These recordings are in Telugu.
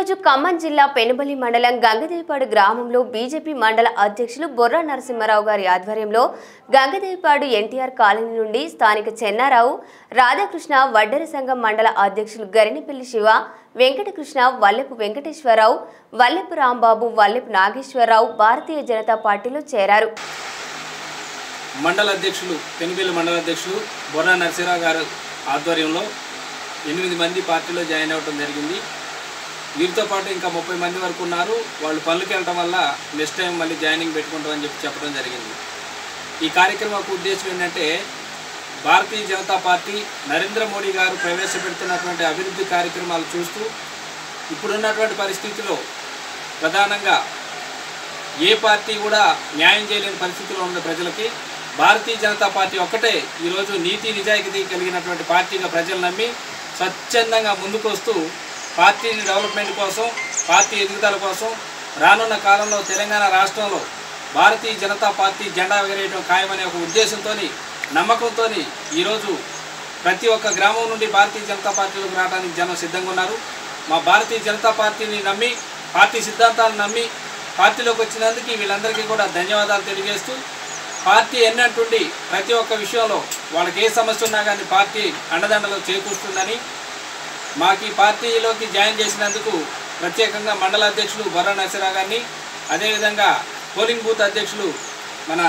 ఈరోజు ఖమ్మం జిల్లా పెనుబలి మండలం గంగదేవిపాడు గ్రామంలో బీజేపీ మండల అధ్యక్షులు బొర్రా నరసింహారావు గారి ఆధ్వర్యంలో గంగదేవిపాడు ఎన్టీఆర్ కాలనీ నుండి స్థానిక చెన్నారావు రాధాకృష్ణ వడ్డెర సంఘం మండల అధ్యక్షులు గరినిపల్లి శివ వెంకటకృష్ణ వల్లెపు వెంకటేశ్వరరావు వల్లెపు రాంబాబు వల్లెపు నాగేశ్వరరావు భారతీయ జనతా పార్టీలో చేరారు మండల అధ్యక్షులు పెనుబెల్లి మండల అధ్యక్షులు బొర్రా నరసింహరావు గారు ఆధ్వర్యంలో ఎనిమిది మంది పార్టీలో జాయిన్ అవ్వడం జరిగింది వీరితో పాటు ఇంకా ముప్పై మంది వరకు ఉన్నారు వాళ్ళు పనులకు వెళ్ళటం వల్ల నెక్స్ట్ టైం మళ్ళీ జాయినింగ్ పెట్టుకుంటామని చెప్పి చెప్పడం జరిగింది ఈ కార్యక్రమం యొక్క ఉద్దేశం ఏంటంటే భారతీయ జనతా పార్టీ నరేంద్ర మోడీ గారు ప్రవేశపెడుతున్నటువంటి అభివృద్ధి కార్యక్రమాలు చూస్తూ ఇప్పుడున్నటువంటి పరిస్థితిలో ప్రధానంగా ఏ పార్టీ కూడా న్యాయం చేయలేని పరిస్థితిలో ఉన్న ప్రజలకి భారతీయ జనతా పార్టీ ఒక్కటే ఈరోజు నీతి నిజాయితీ కలిగినటువంటి పార్టీగా ప్రజలు నమ్మి స్వచ్ఛందంగా ముందుకు వస్తూ పార్టీని డెవలప్మెంట్ కోసం పార్టీ ఎదుగుదల కోసం రానున్న కాలంలో తెలంగాణ రాష్ట్రంలో భారతీయ జనతా పార్టీ జెండా ఎగరేయడం ఖాయమనే ఒక ఉద్దేశంతో నమ్మకంతో ఈరోజు ప్రతి ఒక్క గ్రామం నుండి భారతీయ జనతా పార్టీలోకి రావడానికి జనం సిద్ధంగా ఉన్నారు మా భారతీయ జనతా పార్టీని నమ్మి పార్టీ సిద్ధాంతాలను నమ్మి పార్టీలోకి వచ్చినందుకు వీళ్ళందరికీ కూడా ధన్యవాదాలు తెలియజేస్తూ పార్టీ ఎన్నంటుండి ప్రతి ఒక్క విషయంలో వాళ్ళకి ఏ సమస్య ఉన్నా కానీ పార్టీ అండదండలు చేకూరుస్తుందని మాకు ఈ పార్టీలోకి జాయిన్ చేసినందుకు ప్రత్యేకంగా మండల అధ్యక్షులు బొర్ర నరసింహరావు గారిని అదేవిధంగా పోలింగ్ బూత్ అధ్యక్షులు మన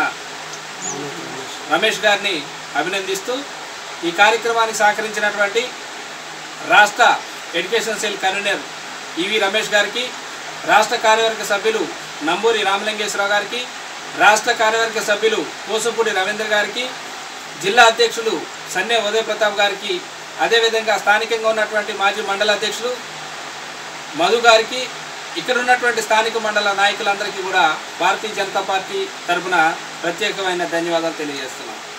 రమేష్ గారిని అభినందిస్తూ ఈ కార్యక్రమానికి సహకరించినటువంటి రాష్ట్ర education cell convener E V Ramesh గారికి రాష్ట్ర కార్యవర్గ సభ్యులు నంబూరి రామలింగేశ్వరరావు గారికి రాష్ట్ర కార్యవర్గ సభ్యులు కోసపూడి రవీంద్ర గారికి జిల్లా అధ్యక్షులు సన్నే ఉదయ ప్రతాప్ గారికి అదేవిధంగా స్థానికంగా ఉన్నటువంటి మాజీ మండల అధ్యక్షులు మధు గారికి ఇక్కడ ఉన్నటువంటి స్థానిక మండల నాయకులందరికీ కూడా భారతీయ జనతా పార్టీ తరఫున ప్రత్యేకమైన ధన్యవాదాలు తెలియజేస్తున్నాం